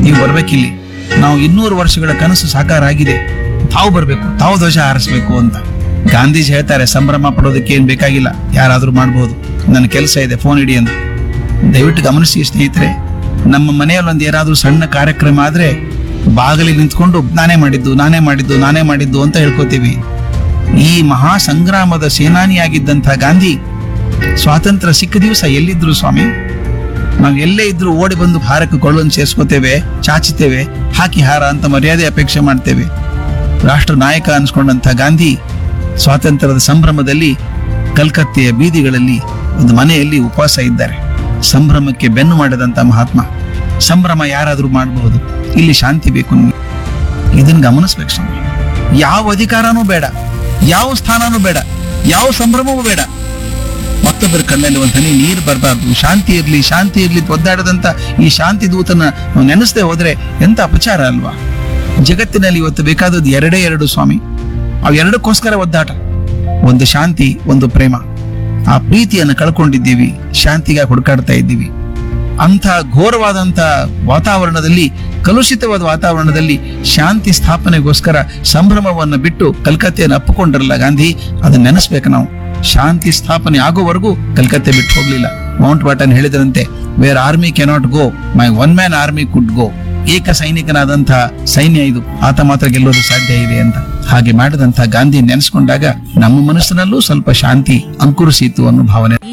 ನೀವು ಬರ್ಬೇಕಿಲ್ಲಿ ನಾವು ಇನ್ನೂರು ವರ್ಷಗಳ ಕನಸು ಸಾಕಾರ ಆಗಿದೆ ತಾವು ಬರ್ಬೇಕು ತಾವು ಧ್ವಜ ಹಾರಿಸ್ಬೇಕು ಅಂತ ಗಾಂಧೀಜಿ ಹೇಳ್ತಾರೆ ಸಂಭ್ರಮ ಪಡೋದಕ್ಕೆ ಏನ್ ಬೇಕಾಗಿಲ್ಲ ಯಾರಾದ್ರೂ ಮಾಡ್ಬೋದು ನನ್ನ ಕೆಲಸ ಇದೆ ಫೋನ್ ಇಡಿ ಅಂತ ದಯವಿಟ್ಟು ಗಮನಿಸಿ ಸ್ನೇಹಿತರೆ ನಮ್ಮ ಮನೆಯಲ್ಲಿ ಒಂದು ಏನಾದ್ರೂ ಸಣ್ಣ ಕಾರ್ಯಕ್ರಮ ಆದ್ರೆ ಬಾಗಿಲಿಗೆ ನಿಂತ್ಕೊಂಡು ನಾನೇ ಮಾಡಿದ್ದು ನಾನೇ ಮಾಡಿದ್ದು ನಾನೇ ಮಾಡಿದ್ದು ಅಂತ ಹೇಳ್ಕೊತೀವಿ ಈ ಮಹಾ ಸಂಗ್ರಾಮದ ಸೇನಾನಿಯಾಗಿದ್ದಂಥ ಗಾಂಧಿ ಸ್ವಾತಂತ್ರ್ಯ ಸಿಕ್ಕ ದಿವಸ ಎಲ್ಲಿದ್ರು ಸ್ವಾಮಿ ನಾವು ಎಲ್ಲೇ ಇದ್ರೂ ಓಡಿ ಬಂದು ಹಾರಕ್ಕೆ ಕೊಳ್ಳನ್ನು ಸೇರಿಸ್ಕೋತೇವೆ ಚಾಚುತ್ತೇವೆ ಹಾಕಿ ಹಾರ ಅಂತ ಮರ್ಯಾದೆ ಅಪೇಕ್ಷೆ ಮಾಡ್ತೇವೆ ರಾಷ್ಟ್ರ ನಾಯಕ ಅನ್ಸ್ಕೊಂಡಂಥ ಗಾಂಧಿ ಸ್ವಾತಂತ್ರ್ಯದ ಸಂಭ್ರಮದಲ್ಲಿ ಕಲ್ಕತ್ತೆಯ ಬೀದಿಗಳಲ್ಲಿ ಒಂದು ಮನೆಯಲ್ಲಿ ಉಪವಾಸ ಇದ್ದಾರೆ ಸಂಭ್ರಮಕ್ಕೆ ಬೆನ್ನು ಮಾಡಿದಂಥ ಮಹಾತ್ಮ ಸಂಭ್ರಮ ಯಾರಾದರೂ ಮಾಡಬಹುದು ಇಲ್ಲಿ ಶಾಂತಿ ಬೇಕು ನಿಮ್ಗೆ ಇದನ್ನ ಗಮನಿಸ್ಬೇಕು ಸ್ವಾಮಿ ಯಾವ ಅಧಿಕಾರನೂ ಬೇಡ ಯಾವ ಸ್ಥಾನನೂ ಬೇಡ ಯಾವ ಸಂಭ್ರಮವೂ ಬೇಡ ಮತ್ತೊಬ್ಬರ ಕಣ್ಣಲ್ಲಿ ಒಂದು ಹನಿ ನೀರು ಬರಬಾರ್ದು ಶಾಂತಿ ಇರ್ಲಿ ಶಾಂತಿ ಇರ್ಲಿ ಅಂತ ಒದ್ದಾಡದಂತ ಈ ಶಾಂತಿ ದೂತನ ನಾವು ನೆನೆಸದೆ ಹೋದ್ರೆ ಎಂತ ಅಪಚಾರ ಅಲ್ವಾ ಜಗತ್ತಿನಲ್ಲಿ ಇವತ್ತು ಬೇಕಾದದ್ದು ಎರಡೇ ಎರಡು ಸ್ವಾಮಿ ಅವು ಎರಡಕ್ಕೋಸ್ಕರ ಒದ್ದಾಟ ಒಂದು ಶಾಂತಿ ಒಂದು ಪ್ರೇಮ ಆ ಪ್ರೀತಿಯನ್ನು ಕಳ್ಕೊಂಡಿದ್ದೀವಿ ಶಾಂತಿಗಾಗಿ ಹುಡುಕಾಡ್ತಾ ಇದ್ದೀವಿ ಅಂಥ ಘೋರವಾದಂಥ ವಾತಾವರಣದಲ್ಲಿ ಕಲುಷಿತವಾದ ವಾತಾವರಣದಲ್ಲಿ ಶಾಂತಿ ಸ್ಥಾಪನೆಗೋಸ್ಕರ ಸಂಭ್ರಮವನ್ನು ಬಿಟ್ಟು ಕಲ್ಕತ್ತೆಯನ್ನು ಅಪ್ಪಿಕೊಂಡ್ರಲ್ಲ ಗಾಂಧಿ ಅದನ್ನ ನೆನೆಸ್ಬೇಕು ನಾವು ಶಾಂತಿ ಸ್ಥಾಪನೆ ಆಗೋವರೆಗೂ ಕಲ್ಕತ್ತೆ ಬಿಟ್ಟು ಹೋಗ್ಲಿಲ್ಲ ಮೌಂಟ್ ಬಾಟನ್ ಹೇಳಿದ್ರಂತೆ where army cannot go my one man army could go ಏಕ ಸೈನಿಕನಾದಂಥ ಸೈನ್ಯ ಇದು ಆತ ಮಾತ್ರ ಗೆಲ್ಲೋದು ಸಾಧ್ಯ ಇದೆ ಅಂತ ಹಾಗೆ ಮಾಡಿದಂಥ ಗಾಂಧಿ ನೆನೆಸ್ಕೊಂಡಾಗ ನಮ್ಮ ಮನಸ್ಸಿನಲ್ಲೂ ಸ್ವಲ್ಪ ಶಾಂತಿ ಅಂಕುರಿಸಿತು ಅನ್ನೋ ಭಾವನೆ